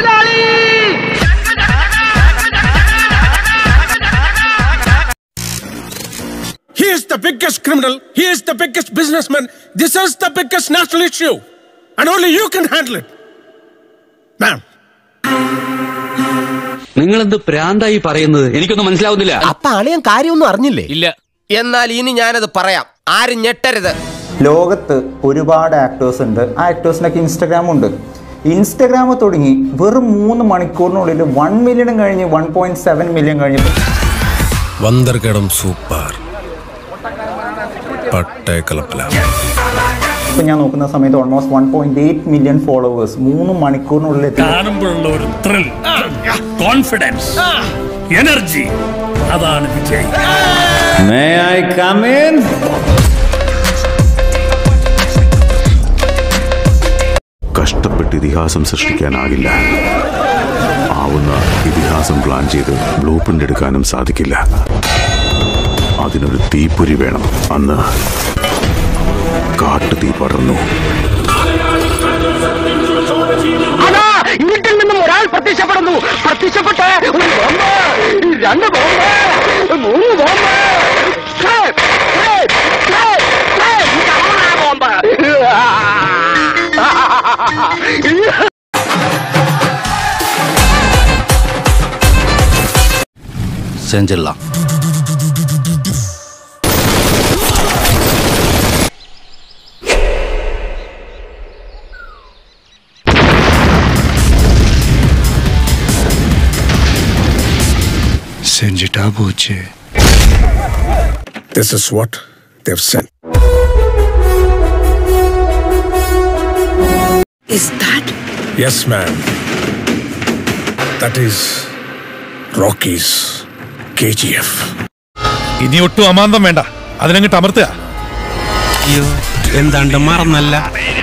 He is the biggest criminal. He is the biggest businessman. This is the biggest national issue. And only you can handle it. Ma'am. നിങ്ങൾ എന്ത് പ്രാന്തായി പറയുന്നത് എനിക്കൊന്നും മനസ്സിലാവുന്നില്ല അപ്പൊ അളിയൻ കാര്യമൊന്നും അറിഞ്ഞില്ലേ ഇല്ല എന്നാൽ ഇനി ഞാനത് പറയാം ആരും ഞെട്ടരുത് ലോകത്ത് ഒരുപാട് ആക്ടേഴ്സ് ഉണ്ട് ആ ആക്ടേഴ്സിനൊക്കെ ഇൻസ്റ്റാഗ്രാം ഉണ്ട് ഇൻസ്റ്റാഗ്രാം തുടങ്ങി വെറും മൂന്ന് മണിക്കൂറിനുള്ളിൽ വൺ മില്യണും കഴിഞ്ഞ് വൺ പോയിന്റ് സെവൻ മില്യൺ കഴിഞ്ഞപ്പോൾ വന്തർഗഡം സൂപ്പർ പട്ടേക്കലപ്പല ഇപ്പം ഞാൻ നോക്കുന്ന സമയത്ത് almost one point eight million followers മൂന്ന് മണിക്കൂറിനുള്ളിൽ എത്തി കാണുമ്പോഴുള്ള ഒരു ത്രിൽ കോൺഫിഡൻസ് എനർജി അതാണ് വിജയ് കഷ്ടപ്പെട്ട് ഇതിഹാസം സൃഷ്ടിക്കാനാകില്ല ആവുന്ന ഇതിഹാസം പ്ലാൻ ചെയ്ത് ബ്ലൂ പ്രിന്റ് എടുക്കാനും സാധിക്കില്ല അതിനൊരു തീപ്പൊരി വേണം അന്ന് കാട്ടു തീ പടർന്നു വീട്ടിൽ നിന്നും ഒരാൾ പ്രത്യക്ഷപ്പെടുന്നു പ്രത്യക്ഷപ്പെട്ട് ഒരു ബോംബ് രണ്ട് ബോംബ് മൂന്ന് ബോംബ് ഛേ, ഛേ, ഛേ, ഛേ, ഇതമ്മ ബോംബ് സെഞ്ചില്ല செஞ்சுட்டா போச்சு This is what they've sent. Is that Yes, ma'am. That is Rocky's KGF. ഇനി ഒട്ടും അമാന്തം വേണ്ട അതിനങ്ങിട്ട് അമർത്തുക എന്താണ്ട് മറന്നല്ല